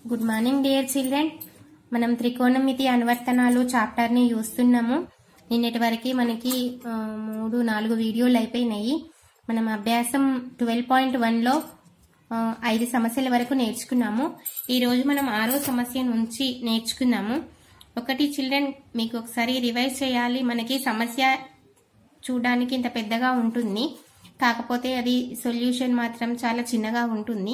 good morning dear children మనం త్రికోణమితి అనువర్తనాలు chapter ని చూస్తున్నాము నిన్నటి వరకు మనకి ఆ, మూడు నాలుగు వీడియోలు అయిపోయినాయి మనం అభ్యాసం ట్వెల్వ్ పాయింట్ వన్లో ఐదు సమస్యల వరకు నేర్చుకున్నాము ఈ రోజు మనం ఆరో సమస్య నుంచి నేర్చుకున్నాము ఒకటి చిల్డ్రన్ మీకు ఒకసారి రివైజ్ చేయాలి మనకి సమస్య చూడడానికి ఇంత పెద్దగా ఉంటుంది కాకపోతే అది సొల్యూషన్ మాత్రం చాలా చిన్నగా ఉంటుంది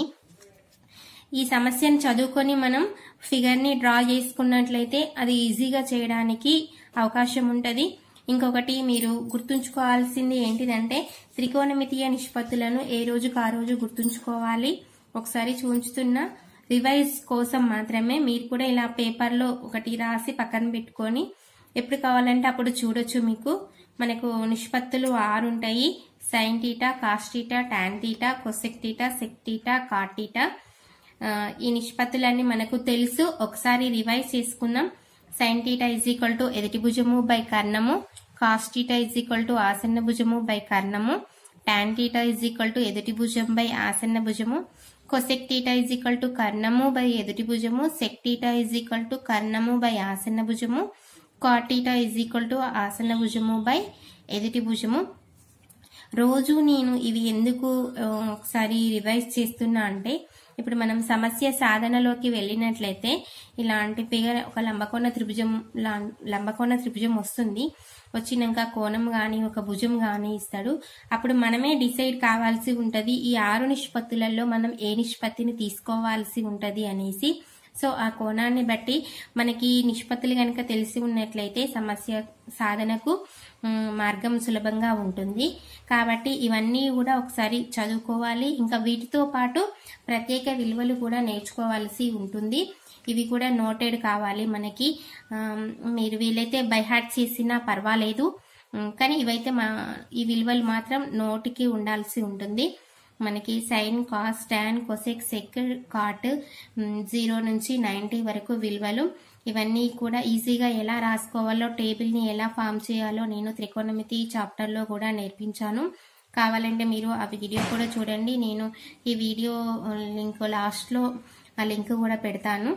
ఈ సమస్యను చదువుకొని మనం ఫిగర్ని డ్రా చేసుకున్నట్లయితే అది ఈజీగా చేయడానికి అవకాశం ఉంటుంది ఇంకొకటి మీరు గుర్తుంచుకోవాల్సింది ఏంటిదంటే త్రికోణమితీయ నిష్పత్తులను ఏ రోజుకు ఆ రోజు గుర్తుంచుకోవాలి ఒకసారి చూంచుతున్న రివైజ్ కోసం మాత్రమే మీరు కూడా ఇలా పేపర్లో ఒకటి రాసి పక్కన పెట్టుకొని ఎప్పుడు కావాలంటే అప్పుడు చూడొచ్చు మీకు మనకు నిష్పత్తులు ఆరు ఉంటాయి sine theta cos theta tan theta cosec theta sec theta cot theta ఆ, ఈ నిష్పత్తులన్నీ మనకు తెలుసు ఒకసారి రివైజ్ చేసుకుందాం sine theta is equal to ఎదుటి భుజము బై కర్ణము cos theta is equal to ఆసన్న భుజము బై కర్ణము tan theta is equal to ఎదుటి భుజం బై ఆసన్న భుజము cosec theta is equal to కర్ణము బై ఎదుటి భుజము sec theta is equal to కర్ణము బై ఆసన్న భుజము cot theta is equal to ఆసన్న భుజము బై ఎదుటి భుజము రోజు నేను ఇవి ఎందుకు ఆ, ఒకసారి రివైజ్ చేస్తున్నా అంటే ఇప్పుడు మనం సమస్య సాధనలోకి వెళ్ళినట్లయితే ఇలాంటి ఫిగర్ ఒక లంబకోణ త్రిభుజం లా- లంబకోణ త్రిభుజం వస్తుంది వచ్చినాక కోణం గాని ఒక భుజం గాని ఇస్తాడు అప్పుడు మనమే డిసైడ్ కావాల్సి ఉంటది ఈ ఆరు నిష్పత్తులలో మనం ఏ నిష్పత్తిని తీసుకోవాల్సి ఉంటది అనేసి సో ఆ కోణాన్ని బట్టి మనకి నిష్పత్తులు కనుక తెలిసి ఉన్నట్లయితే సమస్య సాధనకు మ్, మార్గం సులభంగా ఉంటుంది కాబట్టి ఇవన్నీ కూడా ఒకసారి చదువుకోవాలి ఇంకా వీటితో పాటు ప్రత్యేక విలువలు కూడా నేర్చుకోవాల్సి ఉంటుంది ఇవి కూడా నోటెడ్ కావాలి మనకి ఆమ్, మీరు వీలైతే బైహార్ట్ చేసినా పర్వాలేదు మ్, కానీ ఇవైతే మా ఈ విలువలు మాత్రం నోటికి ఉండాల్సి ఉంటుంది మనకి sine cos tan cosec sec cot zero నుంచి నైంటీ వరకు విలువలు ఇవన్నీ కూడా ఈజీగా ఎలా రాసుకోవాలో టేబుల్ని ఎలా ఫామ్ చేయాలో నేను త్రికోణమితి చాప్టర్లో కూడా నేర్పించాను కావాలంటే మీరు ఆ వీడియో కూడా చూడండి నేను ఈ వీడియో లింక్ లాస్ట్లో ఆ లింక్ కూడా పెడతాను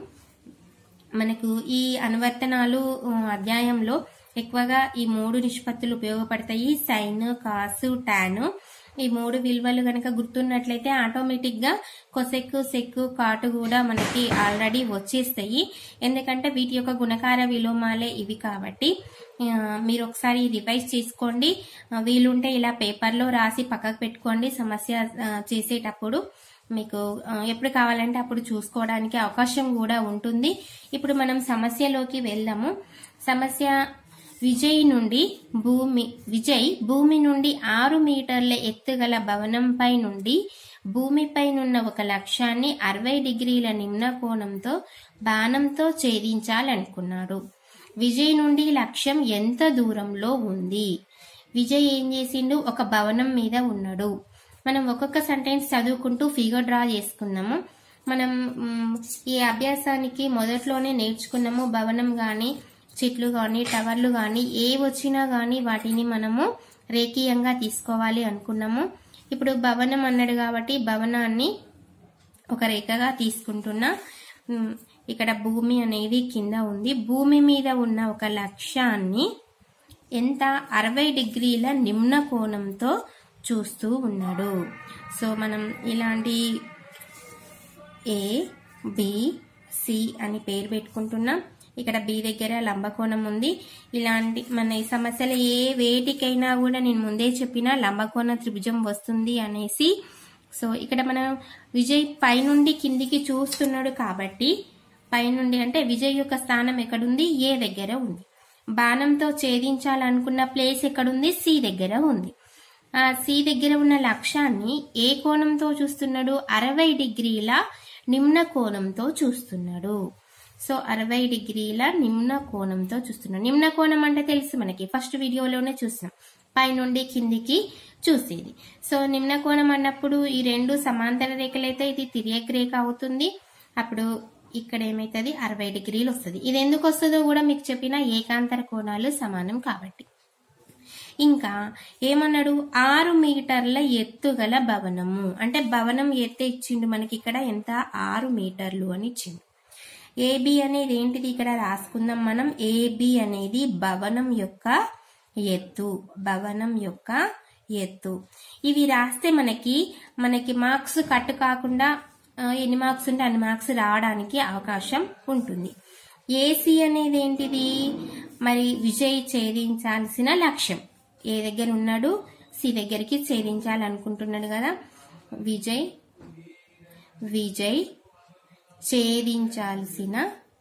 మనకు ఈ అనువర్తనాలు ఆ, అధ్యాయంలో ఎక్కువగా ఈ మూడు నిష్పత్తులు ఉపయోగపడతాయి సైన్ కాసు టాన్ ఈ మూడు విలువలు కనుక గుర్తున్నట్లయితే ఆటోమేటిక్ గా కొసెక్ సెక్ కాటు కూడా మనకి ఆల్రెడీ వచ్చేస్తాయి ఎందుకంటే వీటి యొక్క గుణకార విలోమాలే ఇవి కాబట్టి ఆ, మీరు ఒకసారి రివైజ్ చేసుకోండి ఆ, వీలుంటే ఇలా పేపర్లో రాసి పక్కకు పెట్టుకోండి సమస్య ఆ, చేసేటప్పుడు మీకు ఆ, ఎప్పుడు కావాలంటే అప్పుడు చూసుకోవడానికి అవకాశం కూడా ఉంటుంది ఇప్పుడు మనం సమస్యలోకి వెళ్దాము సమస్య విజయ్ నుండి భూమి విజయ్ భూమి నుండి ఆరు మీటర్ల ఎత్తుగల భవనంపై నుండి భూమిపైనున్న ఒక లక్ష్యాన్ని అరవై డిగ్రీల నిమ్న కోణంతో బాణంతో ఛేదించాలనుకున్నాడు విజయ్ నుండి లక్ష్యం ఎంత దూరంలో ఉంది విజయ్ ఏం చేసిండు ఒక భవనం మీద ఉన్నాడు మనం ఒక్కొక్క సెంటెన్స్ చదువుకుంటూ ఫిగర్ డ్రా చేసుకున్నాము మనం మ్, ఈ అభ్యాసానికి మొదట్లోనే నేర్చుకున్నాము భవనం గాని చెట్లు గాని టవర్లు గాని ఏ వచ్చినా గాని వాటిని మనము రేఖీయంగా తీసుకోవాలి అనుకున్నాము ఇప్పుడు భవనం అన్నాడు కాబట్టి భవనాన్ని ఒక రేఖగా తీసుకుంటున్నా మ్, ఇక్కడ భూమి అనేది కింద ఉంది భూమి మీద ఉన్న ఒక లక్ష్యాన్ని ఎంత అరవై డిగ్రీల నిమ్న కోణంతో చూస్తూ ఉన్నాడు సో మనం ఇలాంటి ఏ బి సి అని పేరు పెట్టుకుంటున్నాం ఇక్కడ బి దగ్గర లంబకోణం ఉంది ఇలాంటి మన ఈ సమస్యలు ఏ వేటికైనా కూడా నేను ముందే చెప్పిన లంబకోణ త్రిభుజం వస్తుంది అనేసి సో ఇక్కడ మనం విజయ్ పైనుండి కిందికి చూస్తున్నాడు కాబట్టి పైనుండి అంటే విజయ్ యొక్క స్థానం ఎక్కడుంది ఏ దగ్గర ఉంది బాణంతో ఛేదించాలనుకున్న ప్లేస్ ఎక్కడుంది సి దగ్గర ఉంది ఆ సి దగ్గర ఉన్న లక్ష్యాన్ని ఏ కోణంతో చూస్తున్నాడు అరవై డిగ్రీల నిమ్న కోణంతో చూస్తున్నాడు సో అరవై డిగ్రీల నిమ్న కోణంతో చూస్తున్నాడు నిమ్న కోణం అంటే తెలుసు మనకి ఫస్ట్ వీడియోలోనే చూసినాం పైనుండి కిందికి చూసేది సో నిమ్న కోణం అన్నప్పుడు ఈ రెండు సమాంతర రేఖలైతే ఇది తిరియక్ రేఖ అవుతుంది అప్పుడు ఇక్కడ ఏమైతుంది అరవై డిగ్రీలు వస్తుంది ఇది ఎందుకు వస్తుందో కూడా మీకు చెప్పిన ఏకాంతర కోణాలు సమానం కాబట్టి ఇంకా ఏమన్నాడు ఆరు మీటర్ల ఎత్తుగల భవనము అంటే భవనం ఎత్తు ఇచ్చిండు మనకి ఇక్కడ ఎంత ఆరు మీటర్లు అని ఇచ్చిండు ఏబి అనేది ఏంటిది ఇక్కడ రాసుకుందాం మనం ఏబి అనేది భవనం యొక్క ఎత్తు భవనం యొక్క ఎత్తు ఇవి రాస్తే మనకి మనకి మార్క్స్ కట్ కాకుండా ఆ, ఎన్ని మార్క్స్ ఉంటే అన్ని మార్క్స్ రావడానికి అవకాశం ఉంటుంది ఏసీ అనేది ఏంటిది మరి విజయ్ ఛేదించాల్సిన లక్ష్యం ఏ దగ్గర ఉన్నాడు సి దగ్గరికి ఛేదించాలనుకుంటున్నాడు కదా విజయ్ విజయ్ ఛేదించాల్సిన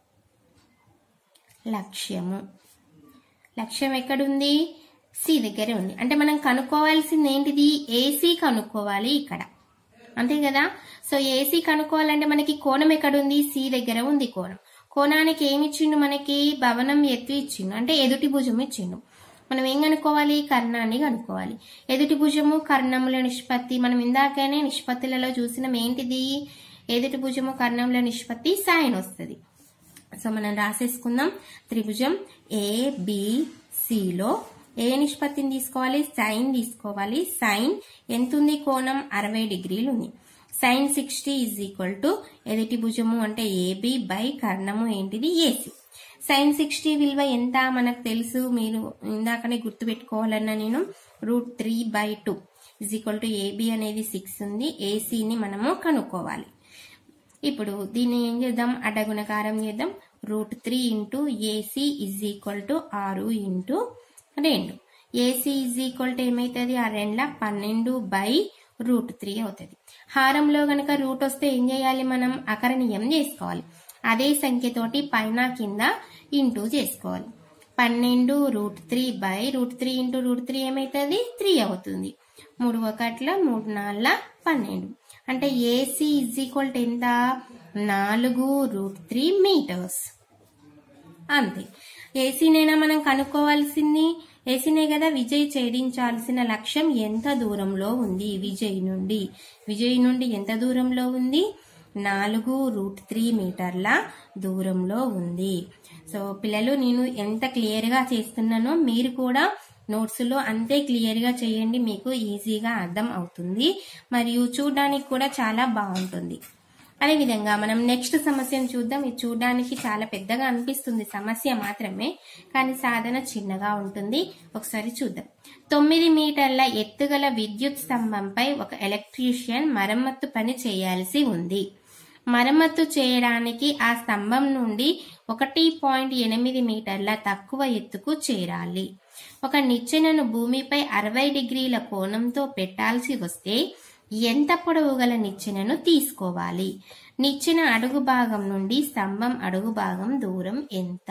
లక్ష్యము లక్ష్యం ఎక్కడుంది సి దగ్గరే ఉంది అంటే మనం కనుక్కోవాల్సింది ఏంటిది ఏసీ కనుక్కోవాలి ఇక్కడ అంతే కదా సో ఏసీ కనుక్కోవాలంటే మనకి కోణం ఎక్కడుంది సి దగ్గర ఉంది కోణం కోణానికి ఏమి ఇచ్చిండు మనకి భవనం ఎత్తు ఇచ్చిండు అంటే ఎదుటి భుజం ఇచ్చిండు మనం ఏం కనుక్కోవాలి కర్ణాన్ని కనుక్కోవాలి ఎదుటి భుజము కర్ణముల నిష్పత్తి మనం ఇందాకనే నిష్పత్తులలో చూసినాం ఏంటిది ఎదుటి భుజము కర్ణముల నిష్పత్తి సైన్ వస్తుంది సో మనం రాసేసుకుందాం త్రిభుజం ఏ బి సిలో ఏ నిష్పత్తిని తీసుకోవాలి సైన్ తీసుకోవాలి సైన్ ఎంత ఉంది కోణం అరవై డిగ్రీలు ఉంది sine sixty is equal to ఎదుటి భుజము అంటే ఏబి బై కర్ణము ఏంటిది ఏసి సైన్ సిక్స్టీ విలువ ఎంత మనకు తెలుసు మీరు ఇందాకనే గుర్తుపెట్టుకోవాలన్నా నేను root three by two is equal to AB అనేది సిక్స్ ఉంది ఏసీని మనము కనుక్కోవాలి ఇప్పుడు దీన్ని ఏం చేద్దాం అడ్డగుణకారం చేద్దాం root three into AC is equal to ఆరు ఇంటూ రెండు ఏసీ ఇజ్ ఈక్వల్ టు ఏమైతుంది ఆ రెండ్ల పన్నెండు బై రూట్ త్రీ అవుతుంది హారంలో గనక రూట్ వస్తే ఏం చేయాలి మనం అకరణీయం చేసుకోవాలి అదే సంఖ్యతోటి పైన కింద ఇంటూ చేసుకోవాలి పన్నెండు root three by root three into root three ఏమైతుంది త్రీ అవుతుంది మూడు ఒకట్ల మూడు నాలుగు పన్నెండు అంటే ఏసీ ఇజ్ ఈక్వల్ టు ఎంత నాలుగు రూట్ త్రీ మీటర్స్ అంతే ఏసీనేనా మనం కనుక్కోవాల్సింది ఏసీనే కదా విజయ్ ఛేదించాల్సిన లక్ష్యం ఎంత దూరంలో ఉంది విజయ్ నుండి విజయ్ నుండి ఎంత దూరంలో ఉంది నాలుగు రూట్ త్రీ మీటర్ల దూరంలో ఉంది సో పిల్లలు నేను ఎంత క్లియర్గా చేస్తున్నానో మీరు కూడా నోట్స్లో అంతే క్లియర్గా చేయండి మీకు ఈజీగా అర్థం అవుతుంది మరియు చూడడానికి కూడా చాలా బాగుంటుంది అదేవిధంగా మనం నెక్స్ట్ సమస్యను చూద్దాం ఇది చూడడానికి చాలా పెద్దగా అనిపిస్తుంది సమస్య మాత్రమే కానీ సాధన చిన్నగా ఉంటుంది ఒకసారి చూద్దాం తొమ్మిది మీటర్ల ఎత్తుగల విద్యుత్ స్తంభంపై ఒక ఎలక్ట్రీషియన్ మరమ్మత్తు పని చేయాల్సి ఉంది మరమ్మత్తు చేయడానికి ఆ స్తంభం నుండి ఒకటి పాయింట్ ఎనిమిది మీటర్ల తక్కువ ఎత్తుకు చేరాలి ఒక నిచ్చెనను భూమిపై అరవై డిగ్రీల కోణంతో పెట్టాల్సి వస్తే ఎంత పొడవు గల నిచ్చెనను తీసుకోవాలి నిచ్చెన అడుగు భాగం నుండి స్తంభం అడుగు భాగం దూరం ఎంత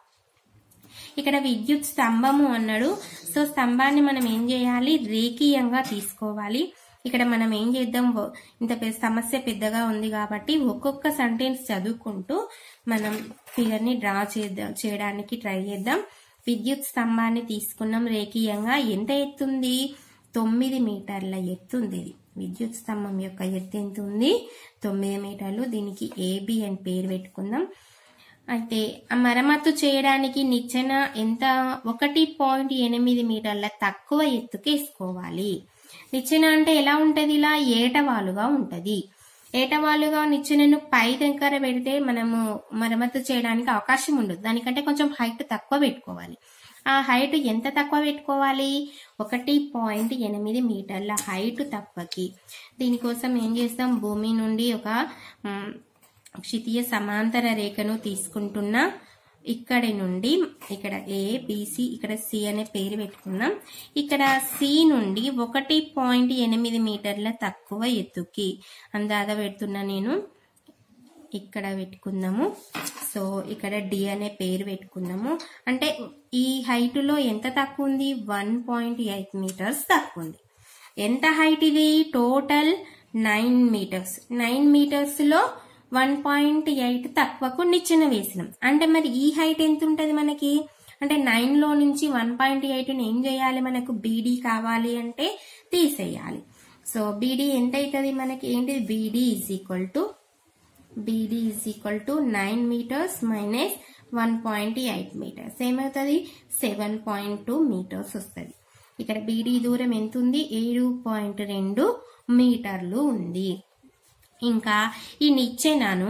ఇక్కడ విద్యుత్ స్తంభము అన్నాడు సో స్తంభాన్ని మనం ఏం చేయాలి రేఖీయంగా తీసుకోవాలి ఇక్కడ మనం ఏం చేద్దాం ఓ- ఇంత పెద్ద సమస్య పెద్దగా ఉంది కాబట్టి ఒక్కొక్క సెంటెన్స్ చదువుకుంటూ మనం ఫిగర్ ని డ్రా చేద్దాం చేయడానికి ట్రై చేద్దాం విద్యుత్ స్తంభాన్ని తీసుకున్నాం రేఖీయంగా ఎంత ఎత్తుంది తొమ్మిది మీటర్ల ఎత్తుంది ఇది విద్యుత్ స్తంభం యొక్క ఎత్తు ఎంత ఉంది తొమ్మిది మీటర్లు దీనికి ఏబి అని పేరు పెట్టుకుందాం అయితే ఆ మరమ్మతు చేయడానికి నిచ్చెన ఎంత ఒకటి పాయింట్ ఎనిమిది మీటర్ల తక్కువ ఎత్తుకు వేసుకోవాలి నిచ్చెన అంటే ఎలా ఉంటది ఇలా ఏటవాలుగా ఉంటది ఏటవాలుగా నిచ్చెనను పై దగ్గర పెడితే మనము మరమ్మతు చేయడానికి అవకాశం ఉండదు దానికంటే కొంచెం హైట్ తక్కువ పెట్టుకోవాలి ఆ హైట్ ఎంత తక్కువ పెట్టుకోవాలి ఒకటి పాయింట్ ఎనిమిది మీటర్ల హైట్ తక్కువకి దీనికోసం ఏం చేస్తాం భూమి నుండి ఒక మ్, క్షితీయ సమాంతర రేఖను తీసుకుంటున్నా ఇక్కడి నుండి ఇక్కడ ఏ బిసి ఇక్కడ సి అనే పేరు పెట్టుకున్నాం ఇక్కడ సి నుండి ఒకటి పాయింట్ ఎనిమిది మీటర్ల తక్కువ ఎత్తుకి అందాద పెడుతున్నా నేను ఇక్కడ పెట్టుకుందాము సో ఇక్కడ డి అనే పేరు పెట్టుకుందాము అంటే ఈ హైట్ లో ఎంత తక్కువ ఉంది వన్ పాయింట్ ఎయిట్ మీటర్స్ తక్కువ ఉంది ఎంత హైట్ ఇది total nine metres nine metres లో వన్ పాయింట్ ఎయిట్ తక్కువకు నిచ్చెన వేసినాం అంటే మరి ఈ హైట్ ఎంత ఉంటది మనకి అంటే నైన్ లో నుంచి వన్ పాయింట్ ఎయిట్ ఏం చేయాలి మనకు బీడీ కావాలి అంటే తీసేయాలి సో బీడీ ఎంత అవుతుంది మనకి ఏంటి BD is equal to BD is equal to nine metres minus one point eight metres ఏమవుతుంది సెవెన్ పాయింట్ టూ మీటర్స్ వస్తుంది ఇక్కడ బీడీ దూరం ఎంత ఉంది ఏడు పాయింట్ రెండు మీటర్లు ఉంది ఇంకా ఈ నిచ్చెనను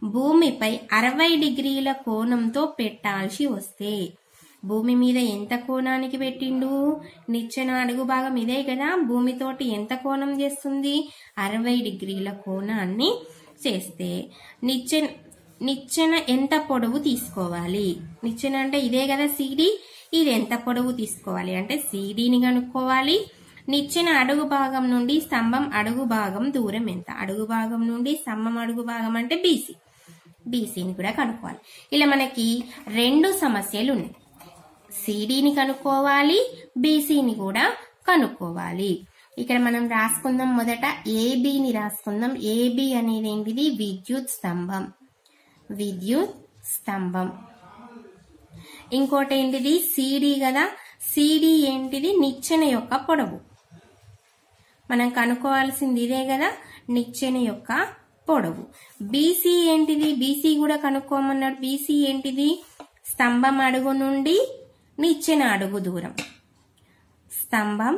భూమిపై అరవై డిగ్రీల కోణంతో పెట్టాల్సి వస్తే భూమి మీద ఎంత కోణానికి పెట్టిండు నిచ్చెన అడుగు భాగం ఇదే కదా భూమితోటి ఎంత కోణం చేస్తుంది అరవై డిగ్రీల కోణాన్ని చేస్తే నిచ్చెన నిచ్చెన ఎంత పొడవు తీసుకోవాలి నిచ్చెన అంటే ఇదే కదా సీడీ ఇది ఎంత పొడవు తీసుకోవాలి అంటే సీడీని కనుక్కోవాలి నిచ్చెన అడుగు భాగం నుండి స్తంభం అడుగు భాగం దూరం ఎంత అడుగు భాగం నుండి స్తంభం అడుగు భాగం అంటే బీసీ బీసీని కూడా కనుక్కోవాలి ఇలా మనకి రెండు సమస్యలు ఉన్నాయి సిడిని కనుక్కోవాలి బీసీని కూడా కనుక్కోవాలి ఇక్కడ మనం రాసుకుందాం మొదట ఏబిని రాసుకుందాం ఏబి అనేది ఏంటిది విద్యుత్ స్తంభం విద్యుత్ స్తంభం ఇంకోటి ఏంటిది సిడి కదా సిడి ఏంటిది నిచ్చెన యొక్క పొడవు మనం కనుక్కోవాల్సింది ఇదే కదా నిచ్చెన యొక్క పొడవు బీసీ ఏంటిది బీసీ కూడా కనుక్కోమన్నాడు బీసీ ఏంటిది స్తంభం అడుగు నుండి నిచ్చెన అడుగు దూరం స్తంభం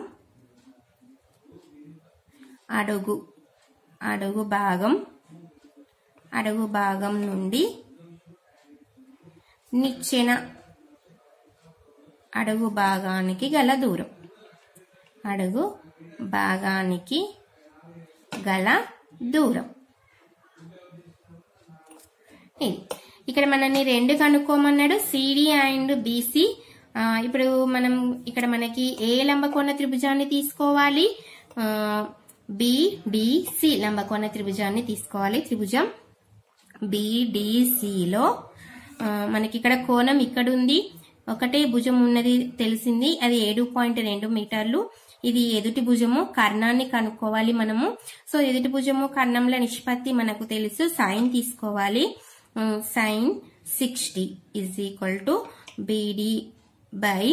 అడుగు అడుగు భాగం అడుగు భాగం నుండి నిచ్చెన అడుగు భాగానికి గల దూరం అడుగు భాగానికి గల దూరం ఇది ఇక్కడ మనల్ని రెండు కనుక్కోమన్నాడు సిడి అండ్ బీసీ ఇప్పుడు మనం ఇక్కడ మనకి ఏ లంబకోణ త్రిభుజాన్ని తీసుకోవాలి బిడిసి లంబకోణ త్రిభుజాన్ని తీసుకోవాలి త్రిభుజం బిడిసిలో మనకి ఇక్కడ కోణం ఇక్కడ ఉంది ఒకటే భుజం ఉన్నది తెలిసింది అది ఏడు పాయింట్ రెండు మీటర్లు ఇది ఎదుటి భుజము కర్ణాన్ని కనుక్కోవాలి మనము సో ఎదుటి భుజము కర్ణంల నిష్పత్తి మనకు తెలుసు సైన్ తీసుకోవాలి sine sixty is equal to BD by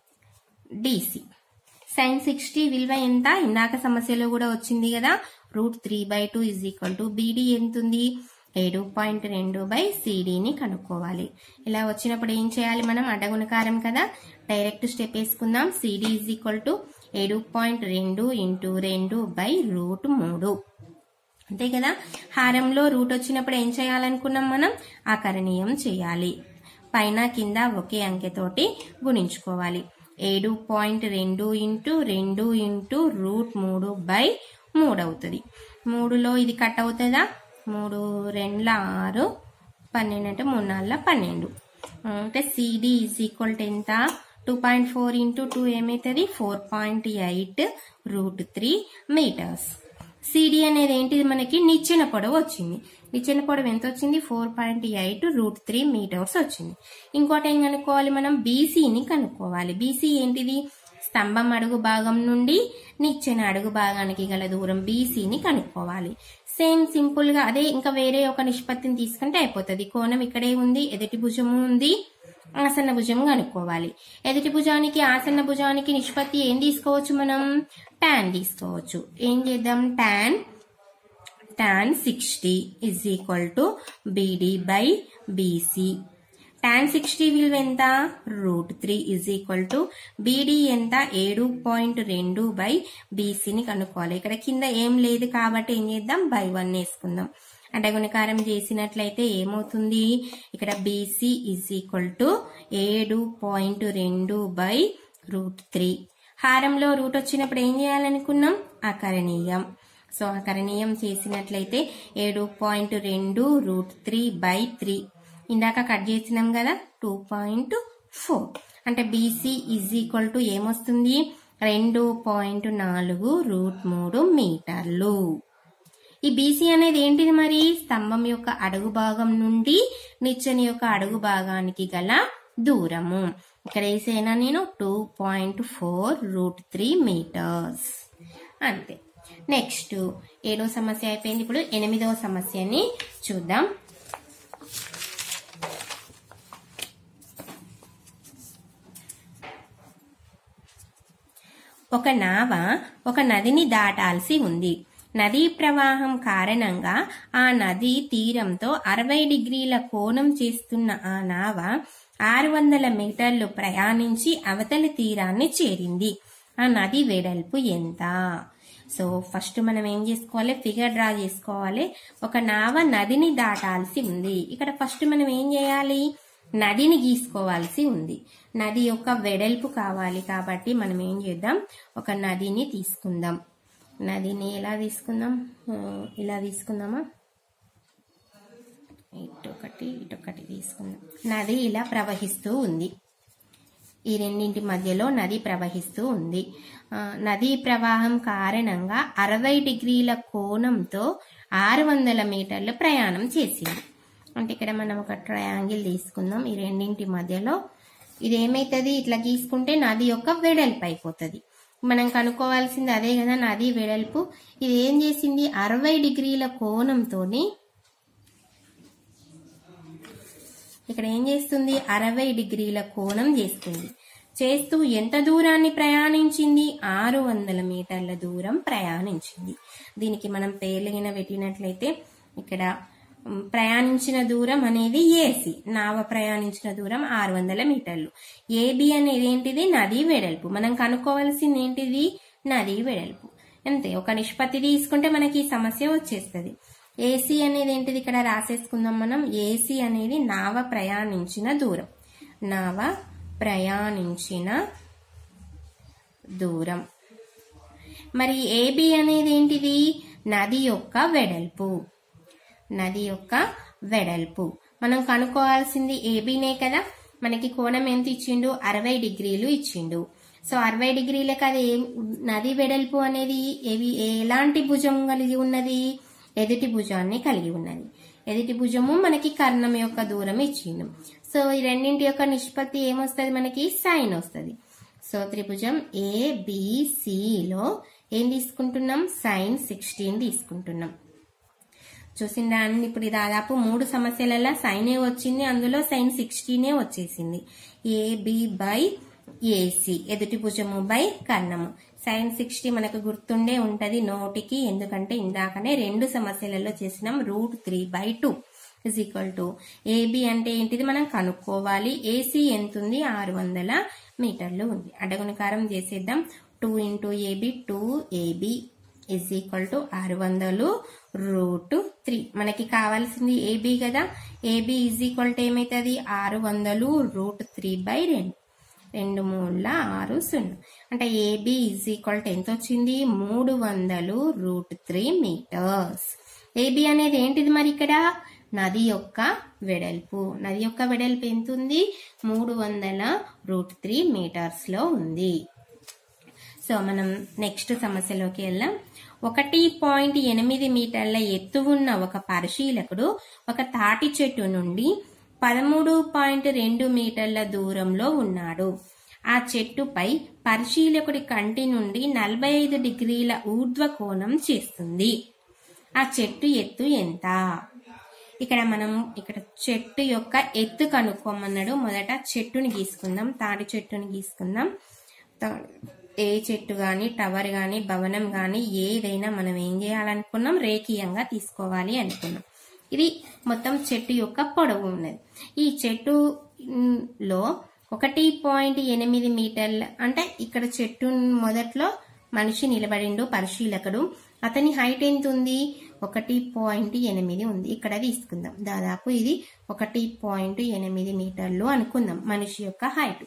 DC sine sixty విలువ ఎంత ఇందాక సమస్యలో కూడా వచ్చింది కదా root three by two is equal to BD ఎంత ఉంది ఏడు పాయింట్ రెండు బై సిడిని కనుక్కోవాలి ఇలా వచ్చినప్పుడు ఏం చేయాలి మనం అడ్డగుణకారం కదా డైరెక్ట్ స్టెప్ వేసుకుందాం సిడి ఈజ్ ఈక్వల్ టు ఏడు పాయింట్ రెండు ఇంటూ రెండు బై రూట్ మూడు అంతే కదా హారంలో రూట్ వచ్చినప్పుడు ఏం చేయాలనుకున్నాం మనం ఆకరణీయం చేయాలి పైన కింద ఒకే అంకెతోటి గుణించుకోవాలి ఏడు పాయింట్ రెండు ఇంటూ రెండు ఇంటూ రూట్ మూడు బై మూడు అవుతుంది మూడులో ఇది కట్ అవుతుందా మూడు రెండ్ల ఆరు పన్నెండు అంటే మూడు నాలుగుల పన్నెండు అంటే సిడి ఈజ్ ఈక్వల్ టు ఎంత two point four into two ఏమవుతుంది four point eight root three metres CD అనేది ఏంటిది మనకి నిచ్చెన పొడవు వచ్చింది నిచ్చెన పొడవు ఎంత వచ్చింది four point eight root three metres వచ్చింది ఇంకోటి ఏం కనుక్కోవాలి మనం బీసీని కనుక్కోవాలి బీసీ ఏంటిది స్తంభం అడుగు భాగం నుండి నిచ్చెన అడుగు భాగానికి గల దూరం బీసీని కనుక్కోవాలి సేమ్ సింపుల్ గా అదే ఇంకా వేరే ఒక నిష్పత్తిని తీసుకుంటే అయిపోతుంది కోణం ఇక్కడే ఉంది ఎదుటి భుజము ఉంది ఆసన్న భుజం కనుక్కోవాలి ఎదుటి భుజానికి ఆసన్న భుజానికి నిష్పత్తి ఏం తీసుకోవచ్చు మనం టాన్ తీసుకోవచ్చు ఏం చేద్దాం tan tan sixty is equal to BD by BC tan sixty విలువ ఎంత root three is equal to BD ఎంత ఏడు పాయింట్ రెండు బై బీసీని కనుక్కోవాలి ఇక్కడ కింద ఏం లేదు కాబట్టి ఏం చేద్దాం బై వన్ వేసుకుందాం అంటే గుణకారం చేసినట్లయితే ఏమవుతుంది ఇక్కడ బీసీ ఇజ్ ఈక్వల్ టు ఏడు పాయింట్ రెండు బై రూట్ త్రీ హారంలో రూట్ వచ్చినప్పుడు ఏం చేయాలనుకున్నాం అకరణీయం సో అకరణీయం చేసినట్లయితే ఏడు పాయింట్ రెండు రూట్ త్రీ బై త్రీ ఇందాక కట్ చేసినాం కదా టూ పాయింట్ ఫోర్ అంటే బీసీ ఈజ్ ఈక్వల్ టు ఏమొస్తుంది రెండు పాయింట్ నాలుగు రూట్ మూడు మీటర్లు ఈ బీసీ అనేది ఏంటిది మరి స్తంభం యొక్క అడుగు భాగం నుండి నిచ్చెన యొక్క అడుగు భాగానికి గల దూరము ఇక్కడ వేసేనా నేను two point four root three metres అంతే నెక్స్ట్ ఏడో సమస్య అయిపోయింది ఇప్పుడు ఎనిమిదవ సమస్యని చూద్దాం ఒక నావ ఒక నదిని దాటాల్సి ఉంది నదీ ప్రవాహం కారణంగా ఆ నది తీరంతో అరవై డిగ్రీల కోణం చేస్తున్న ఆ నావ ఆరు వందల మీటర్లు ప్రయాణించి అవతలి తీరాన్ని చేరింది ఆ నది వెడల్పు ఎంత సో ఫస్ట్ మనం ఏం చేసుకోవాలి ఫిగర్ డ్రా చేసుకోవాలి ఒక నావ నదిని దాటాల్సి ఉంది ఇక్కడ ఫస్ట్ మనం ఏం చేయాలి నదిని గీసుకోవాల్సి ఉంది నది యొక్క వెడల్పు కావాలి కాబట్టి మనం ఏం చేద్దాం ఒక నదిని తీసుకుందాం నదిని ఎలా తీసుకుందాం ఆ, ఇలా తీసుకుందామా ఇటొకటి ఇటొకటి తీసుకుందాం నది ఇలా ప్రవహిస్తూ ఉంది ఈ రెండింటి మధ్యలో నది ప్రవహిస్తూ ఉంది ఆ, నదీ ప్రవాహం కారణంగా అరవై డిగ్రీల కోణంతో ఆరు వందల మీటర్లు ప్రయాణం చేసింది అంటే ఇక్కడ మనం ఒక ట్రయాంగిల్ తీసుకుందాం ఈ రెండింటి మధ్యలో ఇది ఏమైతుంది ఇట్లా గీసుకుంటే నది యొక్క వెడల్పు అయిపోతుంది మనం కనుక్కోవాల్సింది అదే కదా నది వెడల్పు ఇది ఏం చేసింది అరవై డిగ్రీల కోణంతోని ఇక్కడ ఏం చేస్తుంది అరవై డిగ్రీల కోణం చేస్తుంది చేస్తూ ఎంత దూరాన్ని ప్రయాణించింది ఆరు వందల మీటర్ల దూరం ప్రయాణించింది దీనికి మనం పేర్లిగిన పెట్టినట్లయితే ఇక్కడ ఉమ్, ప్రయాణించిన దూరం అనేది ఏసి నావ ప్రయాణించిన దూరం ఆరు వందల మీటర్లు ఏబి అనేది ఏంటిది నది వెడల్పు మనం కనుక్కోవాల్సింది ఏంటిది నది వెడల్పు అంతే ఒక నిష్పత్తి తీసుకుంటే మనకి ఈ సమస్య వచ్చేస్తుంది ఏసీ అనేది ఏంటిది ఇక్కడ రాసేసుకుందాం మనం ఏసీ అనేది నావ ప్రయాణించిన దూరం నావ ప్రయాణించిన దూరం మరి ఏబి అనేది ఏంటిది నది యొక్క వెడల్పు నది యొక్క వెడల్పు మనం కనుక్కోవాల్సింది ఏబీనే కదా మనకి కోణం ఎంత ఇచ్చిండు అరవై డిగ్రీలు ఇచ్చిండు సో అరవై డిగ్రీలకు అది ఏం- నది వెడల్పు అనేది ఏవి ఎలాంటి భుజం కలిగి ఉన్నది ఎదుటి భుజాన్ని కలిగి ఉన్నది ఎదుటి భుజము మనకి కర్ణం యొక్క దూరం ఇచ్చిండు సో ఈ రెండింటి యొక్క నిష్పత్తి ఏమొస్తుంది మనకి సైన్ వస్తుంది సో త్రిభుజం ఏబిసిలో ఏం తీసుకుంటున్నాం సైన్ సిక్స్టీన్ తీసుకుంటున్నాం చూసిందా అండి ఇప్పుడు ఈ దాదాపు మూడు సమస్యలలో సైనే వచ్చింది అందులో సైన్ సిక్స్టీనే వచ్చేసింది ఏబి బై ఏసి ఎదుటి భుజము బై కన్నము సైన్ సిక్స్టీ మనకు గుర్తుండే ఉంటది నోటికి ఎందుకంటే ఇందాకనే రెండు సమస్యలలో చేసినాం root three by two is equal to AB అంటే ఏంటిది మనం కనుక్కోవాలి ఏసీ ఎంత ఉంది ఆరు వందల మీటర్లు ఉంది అడగునికారం చేసేద్దాం two into AB two AB is equal to ఆరు వందలు రూట్ త్రీ మనకి కావాల్సింది ఏబి కదా ఏబి ఇజ్ ఈక్వల్ టు ఏమవుతుంది ఆరు వందలు రూట్ త్రీ బై రెండు రెండు మూడుల ఆరు సున్నా అంటే ఏబి ఇజ్ ఈక్వల్ టు ఎంత వచ్చింది మూడు వందలు రూట్ త్రీ మీటర్స్ ఏబి అనేది ఏంటిది మరి ఇక్కడ నది యొక్క వెడల్పు నది యొక్క వెడల్పు ఎంత ఉంది మూడు వందల రూట్ త్రీ మీటర్స్ లో ఉంది సో మనం నెక్స్ట్ సమస్యలోకి వెళ్దాం ఒకటి పాయింట్ ఎనిమిది మీటర్ల ఎత్తు ఉన్న ఒక పరిశీలకుడు ఒక తాటి చెట్టు నుండి పదమూడు పాయింట్ రెండు మీటర్ల దూరంలో ఉన్నాడు ఆ చెట్టుపై పరిశీలకుడి కంటి నుండి నలభై ఐదు డిగ్రీల ఊర్ధ్వ కోణం చేస్తుంది ఆ చెట్టు ఎత్తు ఎంత ఇక్కడ మనం ఇక్కడ చెట్టు యొక్క ఎత్తు కనుక్కోమన్నాడు మొదట చెట్టుని గీసుకుందాం తాటి చెట్టుని గీసుకుందాం తా- ఏ చెట్టు గాని టవర్ గాని భవనం గాని ఏదైనా మనం ఏం చేయాలనుకున్నాం రేఖీయంగా తీసుకోవాలి అనుకున్నాం ఇది మొత్తం చెట్టు యొక్క పొడవు ఉన్నది ఈ చెట్టు మ్, లో ఒకటి పాయింట్ ఎనిమిది మీటర్ల అంటే ఇక్కడ చెట్టు మొదట్లో మనిషి నిలబడిండు పరిశీలకుడు అతని హైట్ ఎంత ఉంది ఒకటి పాయింట్ ఎనిమిది ఉంది ఇక్కడ తీసుకుందాం దాదాపు ఇది ఒకటి పాయింట్ ఎనిమిది మీటర్లు అనుకుందాం మనిషి యొక్క హైట్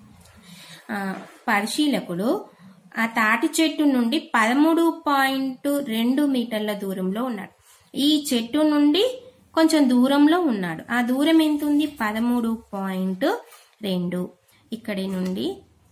ఆ, పరిశీలకుడు ఆ తాటి చెట్టు నుండి పదమూడు పాయింట్ రెండు మీటర్ల దూరంలో ఉన్నాడు ఈ చెట్టు నుండి కొంచెం దూరంలో ఉన్నాడు ఆ దూరం ఎంత ఉంది పదమూడు పాయింట్ రెండు ఇక్కడి నుండి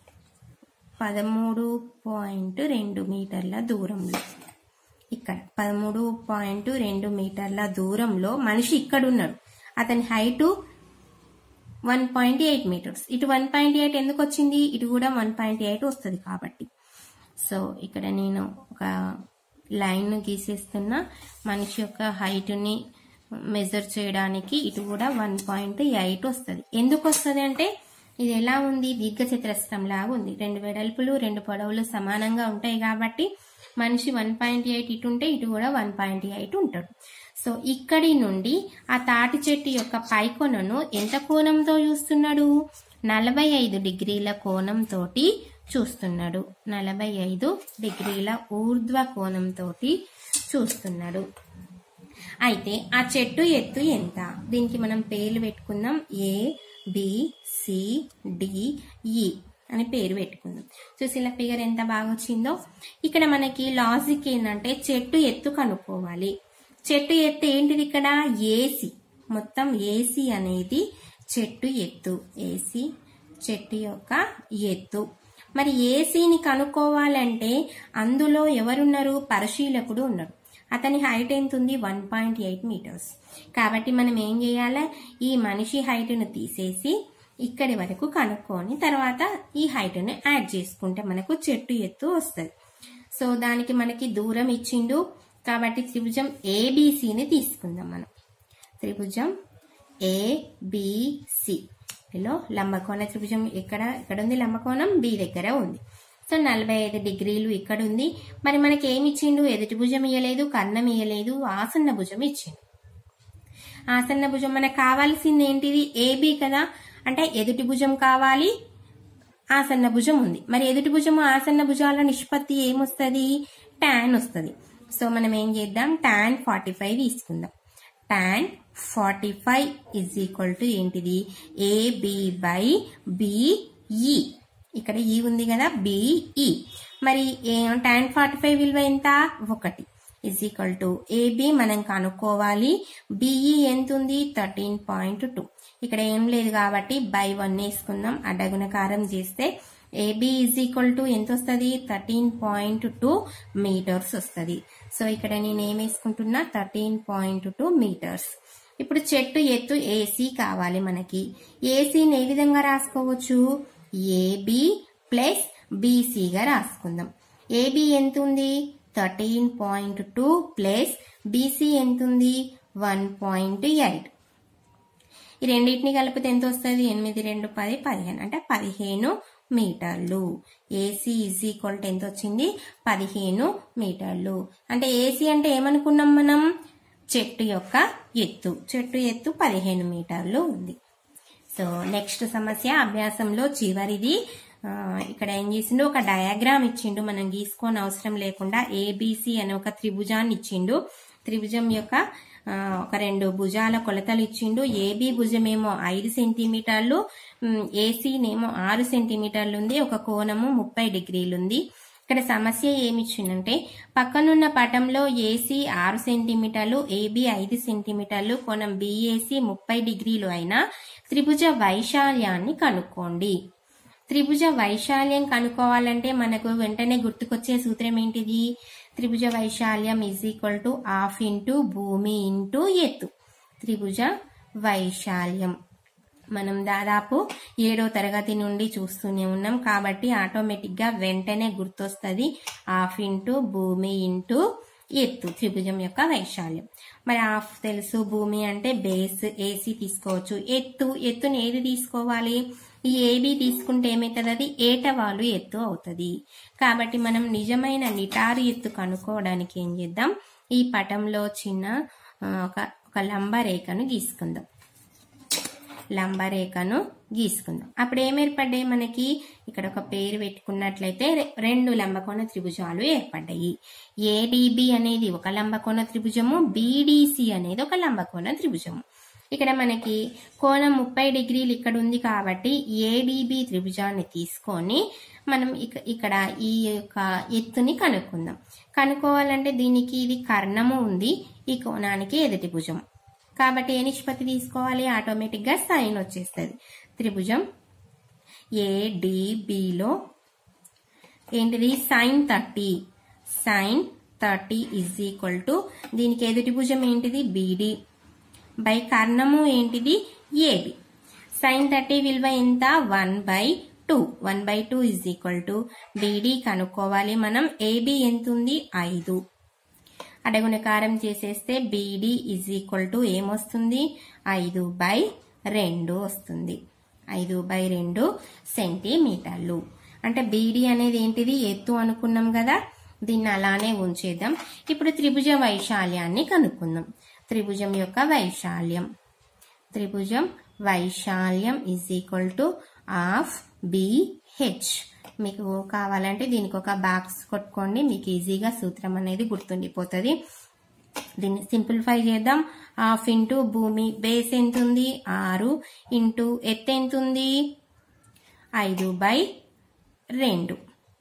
పదమూడు పాయింట్ రెండు మీటర్ల దూరంలో ఇక్కడ పదమూడు పాయింట్ రెండు మీటర్ల దూరంలో మనిషి ఇక్కడ ఉన్నాడు అతని height one point eight metres ఇటు వన్ పాయింట్ ఎయిట్ ఎందుకు వచ్చింది ఇటు కూడా వన్ పాయింట్ ఎయిట్ వస్తుంది కాబట్టి సో ఇక్కడ నేను ఒక లైన్ గీసేస్తున్నా మనిషి యొక్క హైట్ని మెజర్ చేయడానికి ఇటు కూడా వన్ పాయింట్ ఎయిట్ వస్తుంది ఎందుకు వస్తుంది అంటే ఇది ఎలా ఉంది దీర్ఘచతురస్రం లాగా ఉంది రెండు వెడల్పులు రెండు పొడవులు సమానంగా ఉంటాయి కాబట్టి మనిషి వన్ పాయింట్ ఎయిట్ ఇటు ఉంటే ఇటు కూడా వన్ పాయింట్ ఎయిట్ ఉంటాడు సో ఇక్కడి నుండి ఆ తాటి చెట్టు యొక్క పై కొనను ఎంత కోణంతో చూస్తున్నాడు నలభై ఐదు డిగ్రీల కోణంతో చూస్తున్నాడు నలభై ఐదు డిగ్రీల ఊర్ధ్వ కోణంతో చూస్తున్నాడు అయితే ఆ చెట్టు ఎత్తు ఎంత దీనికి మనం పేర్లు పెట్టుకుందాం ఏ బి సి డి ఈ అని పేరు పెట్టుకుందాం చూసి ఇలా ఫిగర్ ఎంత బాగా వచ్చిందో ఇక్కడ మనకి లాజిక్ ఏంటంటే చెట్టు ఎత్తు కనుక్కోవాలి చెట్టు ఎత్తు ఏంటిది ఇక్కడ ఏసి మొత్తం ఏసి అనేది చెట్టు ఎత్తు ఏసి చెట్టు యొక్క ఎత్తు మరి ఏసీని కనుక్కోవాలంటే అందులో ఎవరున్నారు పరిశీలకుడు ఉన్నారు అతని హైట్ ఎంత ఉంది వన్ పాయింట్ ఎయిట్ మీటర్స్ కాబట్టి మనం ఏం చేయాలి ఈ మనిషి హైట్ను తీసేసి ఇక్కడి వరకు కనుక్కొని తర్వాత ఈ హైట్ను యాడ్ చేసుకుంటే మనకు చెట్టు ఎత్తు వస్తుంది సో దానికి మనకి దూరం ఇచ్చిండు కాబట్టి త్రిభుజం ఏబిసిని తీసుకుందాం మనం త్రిభుజం ఏబిసి లో లంబకోణ త్రిభుజం ఎక్కడ ఇక్కడ ఉంది లంబకోణం బి దగ్గర ఉంది సో నలభై ఐదు డిగ్రీలు ఇక్కడ ఉంది మరి మనకి ఏమి ఇచ్చిండు ఎదుటి భుజం ఇయ్యలేదు కన్నం ఇయ్యలేదు ఆసన్న భుజం ఇచ్చిండు ఆసన్న భుజం మనకు కావాల్సింది ఏంటిది ఏబి కదా అంటే ఎదుటి భుజం కావాలి ఆసన్న భుజం ఉంది మరి ఎదుటి భుజము ఆసన్న భుజాల నిష్పత్తి ఏమొస్తుంది టాన్ వస్తుంది సో మనం ఏం చేద్దాం టాన్ ఫార్టీ ఫైవ్ తీసుకుందాం tan forty five is equal to ఏంటిది ఏబి బై బిఈ ఇక్కడ ఈ ఉంది కదా బిఈ మరి టాన్ ఫార్టీ ఫైవ్ విలువ ఎంత ఒకటి ఇజ్ ఈక్వల్ టు ఏబి మనం కనుక్కోవాలి బిఈ ఎంత ఉంది థర్టీన్ పాయింట్ టూ ఇక్కడ ఏం లేదు కాబట్టి బై వన్ వేసుకుందాం అడ్డగుణకారం చేస్తే ఏబి ఈజ్ ఈక్వల్ టు ఎంత వస్తుంది థర్టీన్ పాయింట్ టూ మీటర్స్ వస్తుంది సో ఇక్కడ నేను ఏం వేసుకుంటున్నా థర్టీన్ పాయింట్ టూ మీటర్స్ ఇప్పుడు చెట్టు ఎత్తు ఏసీ కావాలి మనకి ఏసీని ఏ విధంగా రాసుకోవచ్చు ఏబి ప్లస్ బీసీగా రాసుకుందాం ఏబి ఎంత ఉంది thirteen point two plus BC ఎంత ఉంది వన్ పాయింట్ ఎయిట్ ఈ రెండింటిని కలిపితే ఎంత వస్తుంది ఎనిమిది రెండు పది పదిహేను అంటే పదిహేను మీటర్లు ఏసీ ఈజ్ ఈక్వల్ టు ఎంత వచ్చింది పదిహేను మీటర్లు అంటే ఏసీ అంటే ఏమనుకున్నాం మనం చెట్టు యొక్క ఎత్తు చెట్టు ఎత్తు పదిహేను మీటర్లు ఉంది సో నెక్స్ట్ సమస్య అభ్యాసంలో చివరిది ఆ, ఇక్కడ ఏం చేసిండు ఒక డయాగ్రామ్ ఇచ్చిండు మనం గీసుకోని అవసరం లేకుండా ఏబిసి అనే ఒక త్రిభుజాన్ని ఇచ్చిండు త్రిభుజం యొక్క ఆ, ఒక రెండు భుజాల కొలతలు ఇచ్చిండు ఏబి భుజమేమో ఐదు సెంటీమీటర్లు ఏసీనేమో ఆరు సెంటీమీటర్లు ఉంది ఒక కోణము ముప్పై డిగ్రీలు ఉంది ఇక్కడ సమస్య ఏమి ఇచ్చిందంటే పక్కనున్న పటంలో ఏసీ ఆరు సెంటీమీటర్లు ఏబి ఐదు సెంటీమీటర్లు కోణం బిఏసి ముప్పై డిగ్రీలు అయిన త్రిభుజ వైశాల్యాన్ని కనుక్కోండి త్రిభుజ వైశాల్యం కనుక్కోవాలంటే మనకు వెంటనే గుర్తుకొచ్చే సూత్రం ఏంటిది త్రిభుజ వైశాల్యం is equal to half into భూమి ఇంటూ ఎత్తు త్రిభుజ వైశాల్యం మనం దాదాపు ఏడో తరగతి నుండి చూస్తూనే ఉన్నాం కాబట్టి ఆటోమేటిక్గా వెంటనే గుర్తొస్తుంది హాఫ్ ఇంటూ భూమి ఇంటూ ఎత్తు త్రిభుజం యొక్క వైశాల్యం మరి హాఫ్ తెలుసు భూమి అంటే బేస్ ఏసీ తీసుకోవచ్చు ఎత్తు ఎత్తుని ఏది తీసుకోవాలి ఈ ఏబి తీసుకుంటే ఏమవుతుంది అది ఏటవాలు ఎత్తు అవుతుంది కాబట్టి మనం నిజమైన నిటారు ఎత్తు కనుక్కోవడానికి ఏం చేద్దాం ఈ పటంలో చిన్న ఆ, ఒక ఒక లంబ రేఖను గీసుకుందాం లంబరేఖను గీసుకుందాం అప్పుడు ఏం ఏర్పడ్డాయి మనకి ఇక్కడ ఒక పేరు పెట్టుకున్నట్లయితే రె- రెండు లంబకోణ త్రిభుజాలు ఏర్పడ్డాయి ఏడిబి అనేది ఒక లంబకోణ త్రిభుజము బీడీసీ అనేది ఒక లంబకోణ త్రిభుజము ఇక్కడ మనకి కోణం ముప్పై డిగ్రీలు ఇక్కడ ఉంది కాబట్టి ఏడిబి త్రిభుజాన్ని తీసుకొని మనం ఇక ఇక్కడ ఈ యొక్క ఎత్తుని కనుక్కుందాం కనుక్కోవాలంటే దీనికి ఇది కర్ణము ఉంది ఈ కోణానికి ఎదుటి భుజం కాబట్టి ఏ నిష్పత్తి తీసుకోవాలి ఆటోమేటిక్గా సైన్ వచ్చేస్తుంది త్రిభుజం ఏడిబిలో ఏంటిది sine thirty sine thirty is equal to దీనికి ఎదుటి భుజం ఏంటిది బీడి బై కర్ణము ఏంటిది ఏబి సైన్ థర్టీ విలువ ఎంత one by two one by two is equal to BD కనుక్కోవాలి మనం ఏబి ఎంత ఉంది ఐదు అడగుణకారం చేసేస్తే బీడీ ఇజ్ ఈక్వల్ టు ఏమొస్తుంది ఐదు బై రెండు వస్తుంది ఐదు బై రెండు సెంటీమీటర్లు అంటే బీడీ అనేది ఏంటిది ఎత్తు అనుకున్నాం కదా దీన్ని అలానే ఉంచేద్దాం ఇప్పుడు త్రిభుజ వైశాల్యాన్ని కనుక్కుందాం త్రిభుజం యొక్క వైశాల్యం త్రిభుజం వైశాల్యం is equal to half BH మీకు కావాలంటే దీనికి ఒక బాక్స్ కొట్టుకోండి మీకు ఈజీగా సూత్రం అనేది గుర్తుండిపోతుంది దీన్ని సింప్లిఫై చేద్దాం హాఫ్ ఇంటూ భూమి బేస్ ఎంత ఉంది ఆరు ఇంటూ ఎత్ ఎంత ఉంది ఐదు బై రెండు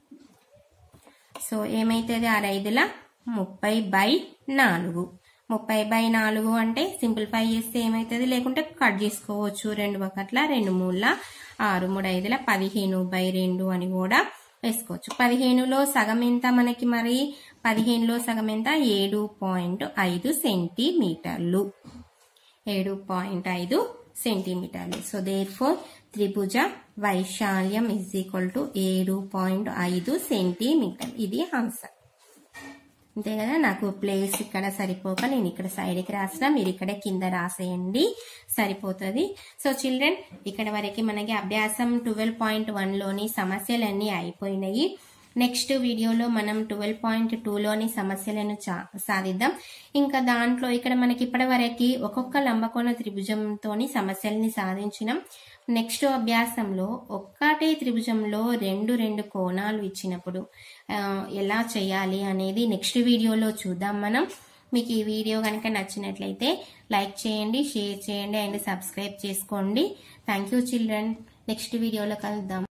సో ఏమైతుంది ఆరు ఐదుల ముప్పై బై నాలుగు ముప్పై బై నాలుగు అంటే సింప్లిఫై చేస్తే ఏమవుతుంది లేకుంటే కట్ చేసుకోవచ్చు రెండు ఒకట్ల రెండు మూడుల ఆరు మూడు ఐదుల పదిహేను బై రెండు అని కూడా వేసుకోవచ్చు పదిహేనులో సగం ఎంత మనకి మరి పదిహేనులో సగం ఎంత ఏడు పాయింట్ ఐదు సెంటీమీటర్లు ఏడు పాయింట్ ఐదు సెంటీమీటర్లు సో దేర్ ఫోర్ త్రిభుజ వైశాల్యం ఇజ్ ఈక్వల్ టు ఏడు పాయింట్ ఐదు సెంటీమీటర్ ఇది ఆన్సర్ అంతే కదా నాకు ప్లేస్ ఇక్కడ సరిపోక నేను ఇక్కడ సైడ్కి రాసిన మీరు ఇక్కడ కింద రాసేయండి సరిపోతుంది సో చిల్డ్రన్ ఇక్కడ వరకు మనకి అభ్యాసం ట్వెల్వ్ పాయింట్ వన్లోని సమస్యలన్నీ అయిపోయినాయి నెక్స్ట్ వీడియోలో మనం ట్వెల్వ్ పాయింట్ టూలోని సమస్యలను చా సాధిద్దాం ఇంకా దాంట్లో ఇక్కడ మనకి ఇప్పటి వరకు ఒక్కొక్క లంబకోణ త్రిభుజంతోని సమస్యల్ని సాధించినాం నెక్స్ట్ అభ్యాసంలో ఒక్కటే త్రిభుజంలో రెండు రెండు కోణాలు ఇచ్చినప్పుడు ఆ, ఎలా చేయాలి అనేది నెక్స్ట్ వీడియోలో చూద్దాం మనం మీకు ఈ వీడియో కనుక నచ్చినట్లయితే లైక్ చేయండి షేర్ చేయండి అండ్ సబ్స్క్రైబ్ చేసుకోండి థ్యాంక్ యూ చిల్డ్రన్ నెక్స్ట్ వీడియోలో కలుద్దాం